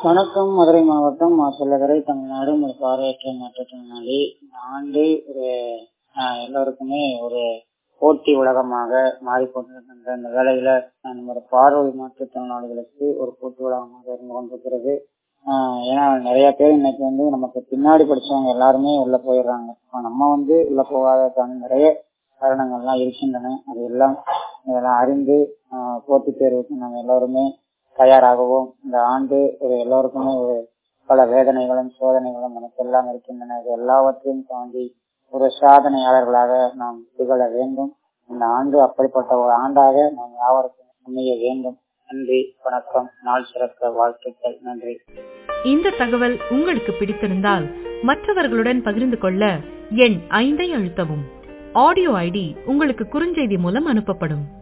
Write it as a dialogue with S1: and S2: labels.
S1: வணக்கம் மதுரை மாவட்டம் மாசல்லதுரை தமிழ்நாடு ஒரு பார்வையற்ற மாற்றுத்திறனாளி இந்த ஆண்டு ஒரு ஆஹ், எல்லோருக்குமே ஒரு போட்டி உலகமாக மாறிக்கொண்டிருக்கின்ற இந்த வேளையில ஆஹ், நம்மளோட பார்வை மாற்றுத்திறனாளிகளுக்கு ஒரு போட்டி உலகமாக இருந்து கொண்டிருக்கிறது ஆஹ், ஏன்னா நிறைய பேர் இன்னைக்கு வந்து நமக்கு பின்னாடி படிச்சவங்க எல்லாருமே உள்ள போயிடுறாங்க ஆனா நம்ம வந்து உள்ள போகாததுக்கான நிறைய காரணங்கள்லாம் இருக்கின்றன அது எல்லாம் இதெல்லாம் அறிந்து ஆஹ், போட்டித் தேர்வுக்கு நம்ம எல்லாருமே தயாராகவும் இந்த ஆண்டு ஒரு எல்லோருக்குமே ஒரு பல வேதனைகளும் சோதனைகளும் நமக்கு எல்லாம் இருக்கின்றன இது எல்லாவற்றையும் தாண்டி ஒரு சாதனையாளர்களாக நாம் திகழ வேண்டும் இந்த ஆண்டு அப்படிப்பட்ட ஒரு ஆண்டாக நாம் யாவருக்கும் அமைய வேண்டும் நன்றி வணக்கம் நாள் சிறக்க வாழ்த்துக்கள் நன்றி
S2: இந்த தகவல் உங்களுக்கு பிடித்திருந்தால் மற்றவர்களுடன் பகிர்ந்து கொள்ள எண் ஐந்தை அழுத்தவும் ஆடியோ ஐடி உங்களுக்கு குறுஞ்செய்தி மூலம் அனுப்பப்படும்